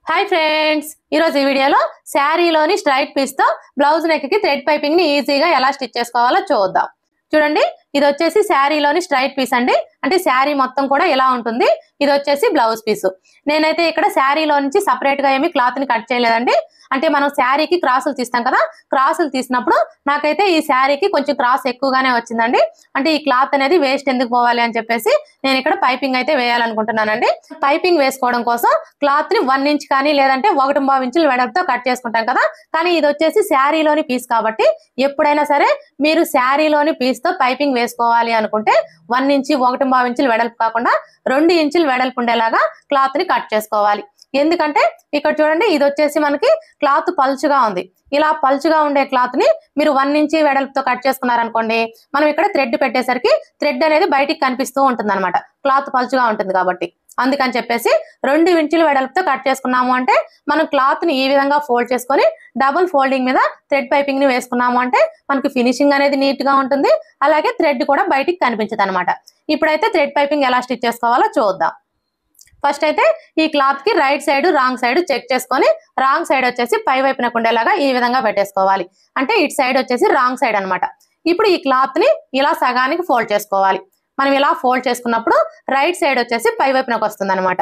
hi friends ఈరోజు ఈ వీడియోలో శారీలోని స్ట్రైట్ పీస్ తో బ్లౌజ్ నెక్ కి థ్రెడ్ పైపింగ్ ని ఈజీగా ఎలా స్టిచ్ చేసుకోవాలో చూద్దాం చూడండి ఇది వచ్చేసి శారీలోని స్ట్రైట్ పీస్ అండి అంటే శారీ మొత్తం కూడా ఇలా ఉంటుంది ఇది వచ్చేసి బ్లౌజ్ పీస్ నేనైతే ఇక్కడ శారీలో నుంచి సపరేట్ గా ఏమి క్లాత్ ని కట్ చేయలేదండి అంటే మనం శారీకి క్రాసులు తీస్తాం కదా క్రాసులు తీసినప్పుడు నాకైతే ఈ శారీకి కొంచెం క్రాస్ ఎక్కువగానే వచ్చిందండి అంటే ఈ క్లాత్ అనేది వేస్ట్ ఎందుకు పోవాలి అని చెప్పేసి నేను ఇక్కడ పైపింగ్ అయితే వేయాలనుకుంటున్నానండి పైపింగ్ వేసుకోవడం కోసం క్లాత్ ని వన్ ఇంచ్ కానీ లేదంటే ఒకటి బావు ఇంచులు వెడల్పుతో కట్ చేసుకుంటాం కదా కానీ ఇది వచ్చేసి శారీలోని పీస్ కాబట్టి ఎప్పుడైనా సరే మీరు శారీలోని పీస్ తో పైపింగ్ వేసుకోవాలి అనుకుంటే వన్ ఇంచి ఒకటి బావు ఇంచులు వెడల్పు కాకుండా రెండు ఇంచులు వెడల్పు ఉండేలాగా క్లాత్ ని కట్ చేసుకోవాలి ఎందుకంటే ఇక్కడ చూడండి ఇది వచ్చేసి మనకి క్లాత్ పల్చుగా ఉంది ఇలా పల్చుగా ఉండే క్లాత్ ని మీరు వన్ ఇంచి వెడల్పుతో కట్ చేసుకున్నారనుకోండి మనం ఇక్కడ థ్రెడ్ పెట్టేసరికి థ్రెడ్ అనేది బయటికి కనిపిస్తూ ఉంటుంది అనమాట క్లాత్ పల్చుగా ఉంటుంది కాబట్టి అందుకని చెప్పేసి రెండు ఇంచులు వెడల్పుతో కట్ చేసుకున్నాము అంటే మనం క్లాత్ ని ఈ విధంగా ఫోల్డ్ చేసుకొని డబుల్ ఫోల్డింగ్ మీద థ్రెడ్ పైపింగ్ ని వేసుకున్నాము అంటే మనకి ఫినిషింగ్ అనేది నీట్ గా ఉంటుంది అలాగే థ్రెడ్ కూడా బయటికి కనిపించదు అనమాట ఇప్పుడైతే థ్రెడ్ పైపింగ్ ఎలా స్టిచ్ చేసుకోవాలో చూద్దాం ఫస్ట్ అయితే ఈ క్లాత్ కి right side wrong side check చేసుకొని రాంగ్ సైడ్ వచ్చేసి పై వైపున ఉండేలాగా ఈ విధంగా పెట్టేసుకోవాలి అంటే ఇటు సైడ్ వచ్చేసి రాంగ్ సైడ్ అన్నమాట ఇప్పుడు ఈ క్లాత్ ని ఇలా సగానికి ఫోల్డ్ చేసుకోవాలి మనం ఇలా ఫోల్డ్ చేసుకున్నప్పుడు రైట్ సైడ్ వచ్చేసి పై వైపునకు వస్తుంది అనమాట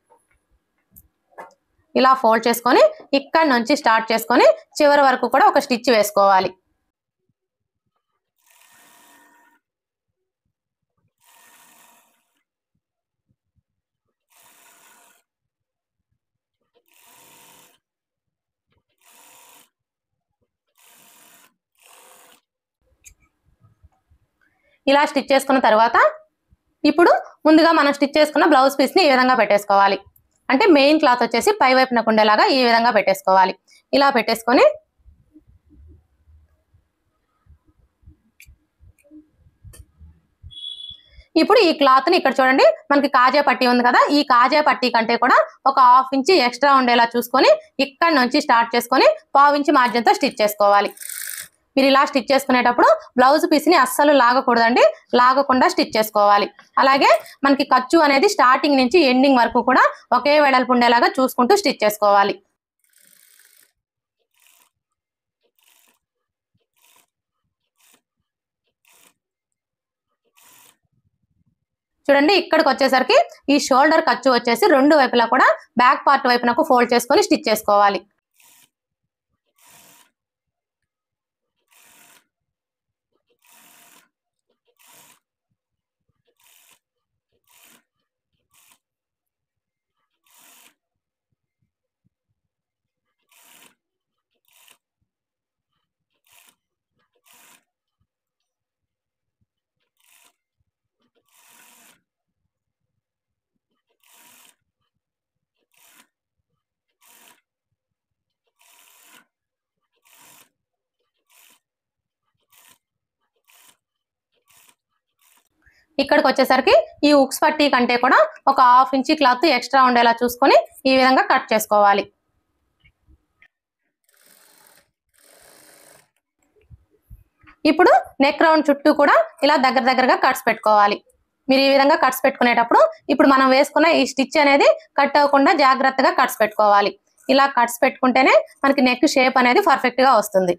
ఇలా ఫోల్డ్ చేసుకొని ఇక్కడ నుంచి స్టార్ట్ చేసుకొని చివరి వరకు కూడా ఒక స్టిచ్ వేసుకోవాలి ఇలా స్టిచ్ చేసుకున్న తర్వాత ఇప్పుడు ముందుగా మనం స్టిచ్ చేసుకున్న బ్లౌజ్ పీస్ ని ఈ విధంగా పెట్టేసుకోవాలి అంటే మెయిన్ క్లాత్ వచ్చేసి పై వైపునకు ఉండేలాగా ఈ విధంగా పెట్టేసుకోవాలి ఇలా పెట్టేసుకొని ఇప్పుడు ఈ క్లాత్ ని ఇక్కడ చూడండి మనకి కాజా పట్టీ ఉంది కదా ఈ కాజా పట్టీ కంటే కూడా ఒక హాఫ్ ఇంచ్ ఎక్స్ట్రా ఉండేలా చూసుకొని ఇక్కడ నుంచి స్టార్ట్ చేసుకొని పావు ఇంచ్ మార్జిన్ తో స్టిచ్ చేసుకోవాలి మీరు ఇలా స్టిచ్ చేసుకునేటప్పుడు బ్లౌజ్ పీస్ ని అస్సలు లాగకూడదండి లాగకుండా స్టిచ్ చేసుకోవాలి అలాగే మనకి ఖర్చు అనేది స్టార్టింగ్ నుంచి ఎండింగ్ వరకు కూడా ఒకే వెడల్పు ఉండేలాగా చూసుకుంటూ స్టిచ్ చేసుకోవాలి చూడండి ఇక్కడికి వచ్చేసరికి ఈ షోల్డర్ ఖర్చు వచ్చేసి రెండు వైపులా కూడా బ్యాక్ పార్ట్ వైపునకు ఫోల్డ్ చేసుకొని స్టిచ్ చేసుకోవాలి ఇక్కడికి వచ్చేసరికి ఈ ఉక్స్ పట్టీ కంటే కూడా ఒక హాఫ్ ఇంచ్ క్లాత్ ఎక్స్ట్రా ఉండేలా చూసుకొని ఈ విధంగా కట్ చేసుకోవాలి ఇప్పుడు నెక్ రౌండ్ చుట్టూ కూడా ఇలా దగ్గర దగ్గరగా కట్స్ పెట్టుకోవాలి మీరు ఈ విధంగా కట్స్ పెట్టుకునేటప్పుడు ఇప్పుడు మనం వేసుకున్న ఈ స్టిచ్ అనేది కట్ అవ్వకుండా జాగ్రత్తగా కట్స్ పెట్టుకోవాలి ఇలా కట్స్ పెట్టుకుంటేనే మనకి నెక్ షేప్ అనేది పర్ఫెక్ట్ గా వస్తుంది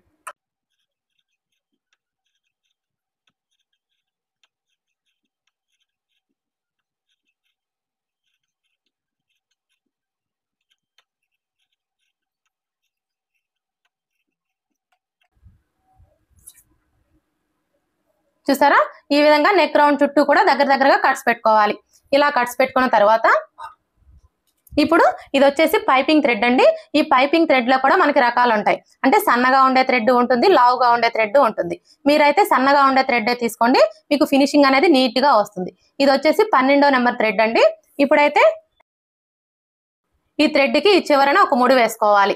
చూసారా ఈ విధంగా నెక్ రౌండ్ చుట్టూ కూడా దగ్గర దగ్గరగా కట్స్ పెట్టుకోవాలి ఇలా కట్స్ పెట్టుకున్న తర్వాత ఇప్పుడు ఇది వచ్చేసి పైపింగ్ థ్రెడ్ అండి ఈ పైపింగ్ థ్రెడ్ లో కూడా మనకి రకాలు ఉంటాయి అంటే సన్నగా ఉండే థ్రెడ్ ఉంటుంది లావుగా ఉండే థ్రెడ్ ఉంటుంది మీరైతే సన్నగా ఉండే థ్రెడ్ తీసుకోండి మీకు ఫినిషింగ్ అనేది నీట్ గా వస్తుంది ఇది వచ్చేసి పన్నెండో నెంబర్ థ్రెడ్ అండి ఇప్పుడైతే ఈ థ్రెడ్ కి ఈ చివరన ఒక ముడి వేసుకోవాలి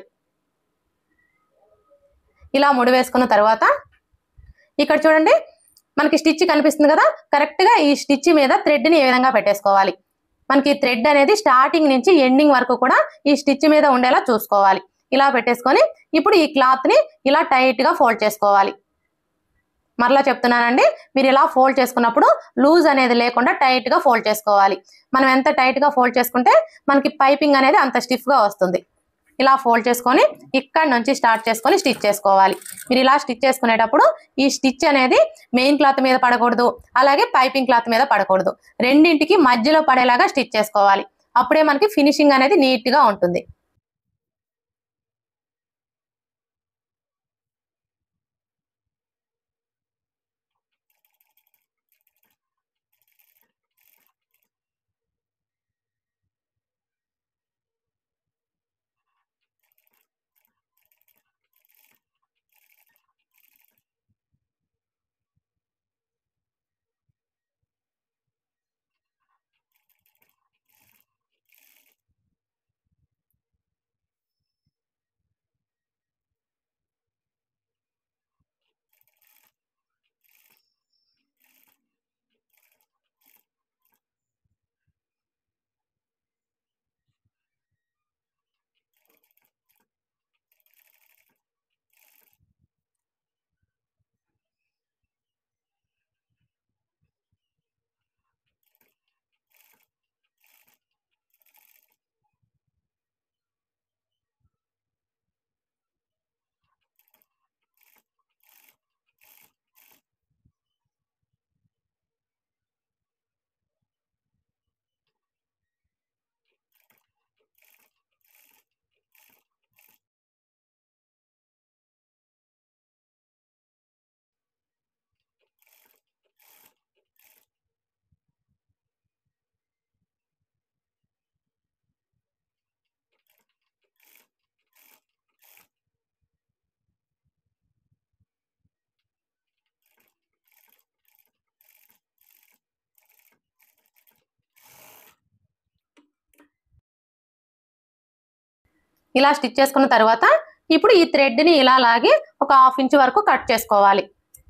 ఇలా ముడి వేసుకున్న తర్వాత ఇక్కడ చూడండి మనకి స్టిచ్ కనిపిస్తుంది కదా కరెక్ట్ గా ఈ స్టిచ్ మీద థ్రెడ్ ని ఏ విధంగా పెట్టేసుకోవాలి మనకి థ్రెడ్ అనేది స్టార్టింగ్ నుంచి ఎండింగ్ వరకు కూడా ఈ స్టిచ్ మీద ఉండేలా చూసుకోవాలి ఇలా పెట్టేసుకొని ఇప్పుడు ఈ క్లాత్ ని ఇలా టైట్ గా ఫోల్డ్ చేసుకోవాలి మరలా చెప్తున్నానండి మీరు ఇలా ఫోల్డ్ చేసుకున్నప్పుడు లూజ్ అనేది లేకుండా టైట్ గా ఫోల్డ్ చేసుకోవాలి మనం ఎంత టైట్ గా ఫోల్డ్ చేసుకుంటే మనకి పైపింగ్ అనేది అంత స్టిఫ్ గా వస్తుంది ఇలా ఫోల్డ్ చేసుకొని ఇక్కడ నుంచి స్టార్ట్ చేసుకొని స్టిచ్ చేసుకోవాలి మీరు ఇలా స్టిచ్ చేసుకునేటప్పుడు ఈ స్టిచ్ అనేది మెయిన్ క్లాత్ మీద పడకూడదు అలాగే పైపింగ్ క్లాత్ మీద పడకూడదు రెండింటికి మధ్యలో పడేలాగా స్టిచ్ చేసుకోవాలి అప్పుడే మనకి ఫినిషింగ్ అనేది నీట్ గా ఉంటుంది ఇలా స్టిచ్ చేసుకున్న తర్వాత ఇప్పుడు ఈ థ్రెడ్ ని ఇలా లాగి ఒక హాఫ్ ఇంచ్ వరకు కట్ చేసుకోవాలి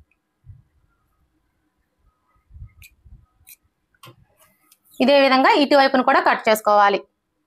ఇదే విధంగా ఇటువైపును కూడా కట్ చేసుకోవాలి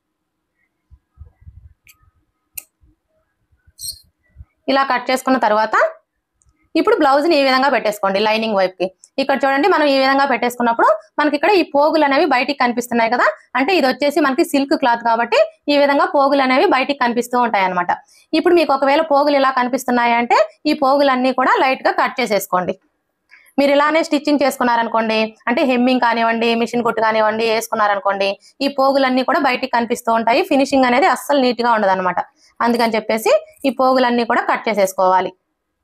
ఇలా కట్ చేసుకున్న తర్వాత ఇప్పుడు బ్లౌజ్ ని ఈ విధంగా పెట్టేసుకోండి లైనింగ్ వైపుకి ఇక్కడ చూడండి మనం ఈ విధంగా పెట్టేసుకున్నప్పుడు మనకి ఇక్కడ ఈ పోగులు అనేవి బయటికి కనిపిస్తున్నాయి కదా అంటే ఇది వచ్చేసి మనకి సిల్క్ క్లాత్ కాబట్టి ఈ విధంగా పోగులు అనేవి బయటికి కనిపిస్తూ ఉంటాయి అనమాట ఇప్పుడు మీకు ఒకవేళ పోగులు ఇలా కనిపిస్తున్నాయి అంటే ఈ పోగులన్నీ కూడా లైట్ గా కట్ చేసేసుకోండి మీరు ఇలానే స్టిచ్చింగ్ చేసుకున్నారనుకోండి అంటే హెమ్మింగ్ కానివ్వండి మిషన్ కుట్టు కానివ్వండి వేసుకున్నారనుకోండి ఈ పోగులన్నీ కూడా బయటికి కనిపిస్తూ ఉంటాయి ఫినిషింగ్ అనేది అస్సలు నీట్ గా ఉండదు అనమాట అందుకని చెప్పేసి ఈ పోగులన్నీ కూడా కట్ చేసేసుకోవాలి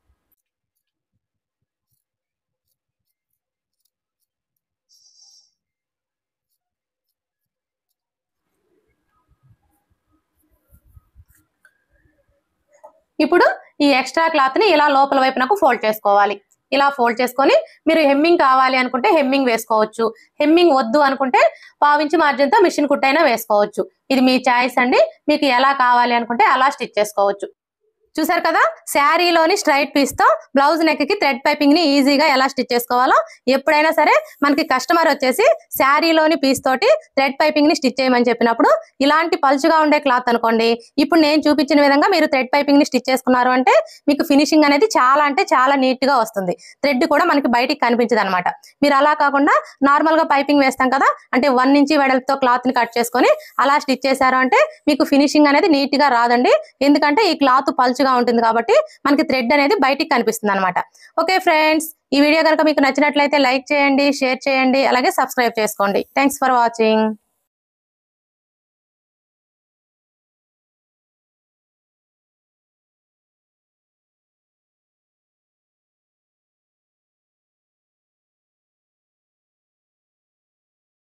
ఇప్పుడు ఈ ఎక్స్ట్రా క్లాత్ ని ఇలా లోపల వైపునకు ఫోల్డ్ చేసుకోవాలి ఇలా ఫోల్డ్ చేసుకొని మీరు హెమ్మింగ్ కావాలి అనుకుంటే హెమ్మింగ్ వేసుకోవచ్చు హెమ్మింగ్ వద్దు అనుకుంటే పావించి మార్జిన్ తో మిషన్ కుట్టైనా వేసుకోవచ్చు ఇది మీ చాయిస్ అండి మీకు ఎలా కావాలి అనుకుంటే అలా స్టిచ్ చేసుకోవచ్చు చూసారు కదా శారీలోని స్ట్రైట్ పీస్ తో బ్లౌజ్ నెక్ కి థ్రెడ్ పైపింగ్ ని ఈజీగా ఎలా స్టిచ్ చేసుకోవాలో ఎప్పుడైనా సరే మనకి కస్టమర్ వచ్చేసి శారీలోని పీస్ తోటి థ్రెడ్ పైపింగ్ ని స్టిచ్ చేయమని చెప్పినప్పుడు ఇలాంటి పలుచుగా ఉండే క్లాత్ అనుకోండి ఇప్పుడు నేను చూపించిన విధంగా మీరు థ్రెడ్ పైపింగ్ ని స్టిచ్ చేసుకున్నారు అంటే మీకు ఫినిషింగ్ అనేది చాలా అంటే చాలా నీట్ గా వస్తుంది థ్రెడ్ కూడా మనకి బయటికి కనిపించదు అనమాట మీరు అలా కాకుండా నార్మల్ గా పైపింగ్ వేస్తాం కదా అంటే వన్ ఇంచి వెడల్పుతో క్లాత్ ని కట్ చేసుకొని అలా స్టిచ్ చేశారు అంటే మీకు ఫినిషింగ్ అనేది నీట్ గా రాదండి ఎందుకంటే ఈ క్లాత్ పలుచుగా ఉంటుంది కాబట్టి మనకి థ్రెడ్ అనేది బయటికి కనిపిస్తుంది అనమాట ఓకే ఫ్రెండ్స్ ఈ వీడియో కనుక మీకు నచ్చినట్లయితే లైక్ చేయండి షేర్ చేయండి అలాగే సబ్స్క్రైబ్ చేసుకోండి థ్యాంక్స్ ఫర్ వాచింగ్